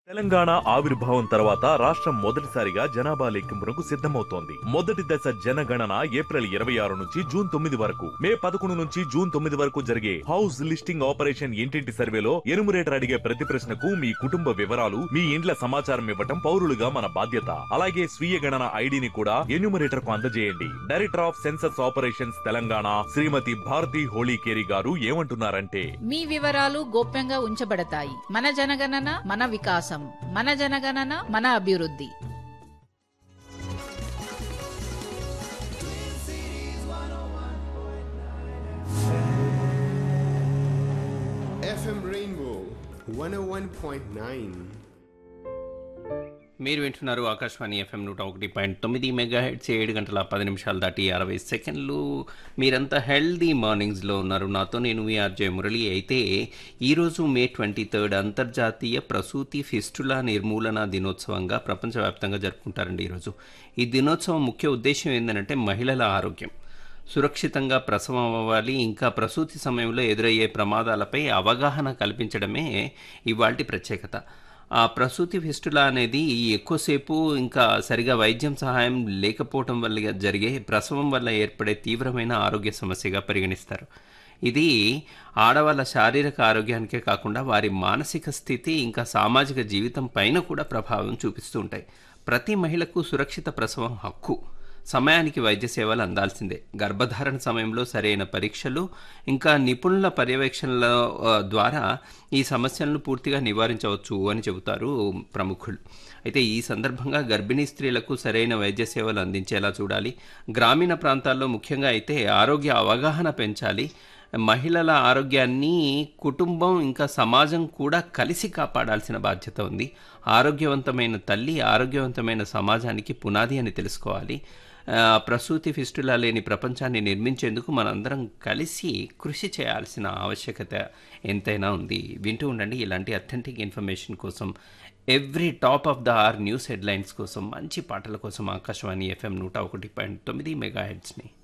తెలంగాణ ఆవిర్భావం తర్వాత రాష్ట్రం మొదటిసారిగా జనాభా లెక్కింపునకు సిద్ధమవుతోంది మొదటి దశ జనగణన ఏప్రిల్ ఇరవై ఆరు నుంచి జూన్ తొమ్మిది వరకు మే పదకొండు నుంచి జూన్ తొమ్మిది వరకు జరిగే హౌస్ లిస్టింగ్ ఆపరేషన్ ఇంటింటి సర్వేలో ఎనుమరేటర్ అడిగే ప్రతి ప్రశ్నకు మీ కుటుంబ వివరాలు మీ ఇండ్ల సమాచారం ఇవ్వటం పౌరులుగా మన బాధ్యత అలాగే స్వీయ గణన ఐడిని కూడా ఎన్యూమరేటర్ కు అందజేయండి director of census operations Telangana Shrimati Bharati Holikeri garu ఏమంటున్నారంటే మీ వివరాలు గోప్యంగా ఉంచబడతాయి మన జనగణన మన వికాసం మన జనగణన మన అభివృద్ధి FM Rainbow 101.9. మీరు వింటున్నారు ఆకాశవాణి ఎఫ్ఎం నూట ఒకటి పాయింట్ తొమ్మిది మెగా హెడ్స్ ఏడు గంటల పది నిమిషాలు దాటి అరవై సెకండ్లు మీరంతా హెల్దీ మార్నింగ్స్లో ఉన్నారు నాతో నేను మీ ఆర్జే మురళి అయితే ఈరోజు మే ట్వంటీ థర్డ్ అంతర్జాతీయ ప్రసూతి ఫిస్టులా నిర్మూలన దినోత్సవంగా ప్రపంచవ్యాప్తంగా జరుపుకుంటారండి ఈరోజు ఈ దినోత్సవం ముఖ్య ఉద్దేశం ఏంటంటే మహిళల ఆరోగ్యం సురక్షితంగా ప్రసవం అవ్వాలి ఇంకా ప్రసూతి సమయంలో ఎదురయ్యే ప్రమాదాలపై అవగాహన కల్పించడమే ఇవాల్టి ప్రత్యేకత ఆ ప్రసూతి ఫిస్టులా అనేది ఎక్కువసేపు ఇంకా సరిగా వైద్యం సహాయం లేకపోవటం వల్ల జరిగే ప్రసవం వల్ల ఏర్పడే తీవ్రమైన ఆరోగ్య సమస్యగా పరిగణిస్తారు ఇది ఆడవాళ్ళ శారీరక ఆరోగ్యానికే కాకుండా వారి మానసిక స్థితి ఇంకా సామాజిక జీవితం పైన కూడా ప్రభావం చూపిస్తూ ఉంటాయి ప్రతి మహిళకు సురక్షిత ప్రసవం హక్కు సమయానికి వైద్య సేవలు అందాల్సిందే గర్భధారణ సమయంలో సరైన పరీక్షలు ఇంకా నిపుణుల పర్యవేక్షణల ఆ, ద్వారా ఈ సమస్యలను పూర్తిగా నివారించవచ్చు అని చెబుతారు ప్రముఖులు అయితే ఈ సందర్భంగా గర్భిణీ స్త్రీలకు సరైన వైద్య సేవలు అందించేలా చూడాలి గ్రామీణ ప్రాంతాల్లో ముఖ్యంగా అయితే ఆరోగ్య అవగాహన పెంచాలి మహిళల ఆరోగ్యాన్ని కుటుంబం ఇంకా సమాజం కూడా కలిసి కాపాడాల్సిన బాధ్యత ఉంది ఆరోగ్యవంతమైన తల్లి ఆరోగ్యవంతమైన సమాజానికి పునాది అని తెలుసుకోవాలి ఆ, ప్రసూతి ఫిస్టులా లేని ప్రపంచాన్ని నిర్మించేందుకు మనందరం కలిసి కృషి చేయాల్సిన ఆవశ్యకత ఎంతైనా ఉంది వింటూ ఉండండి ఇలాంటి అథెంటిక్ ఇన్ఫర్మేషన్ కోసం every top of the hour news headlines కోసం మంచి పాటల కోసం ఆకాశవాణి ఎఫ్ఎం నూట ఒకటి పాయింట్ తొమ్మిది మెగా హెడ్స్ని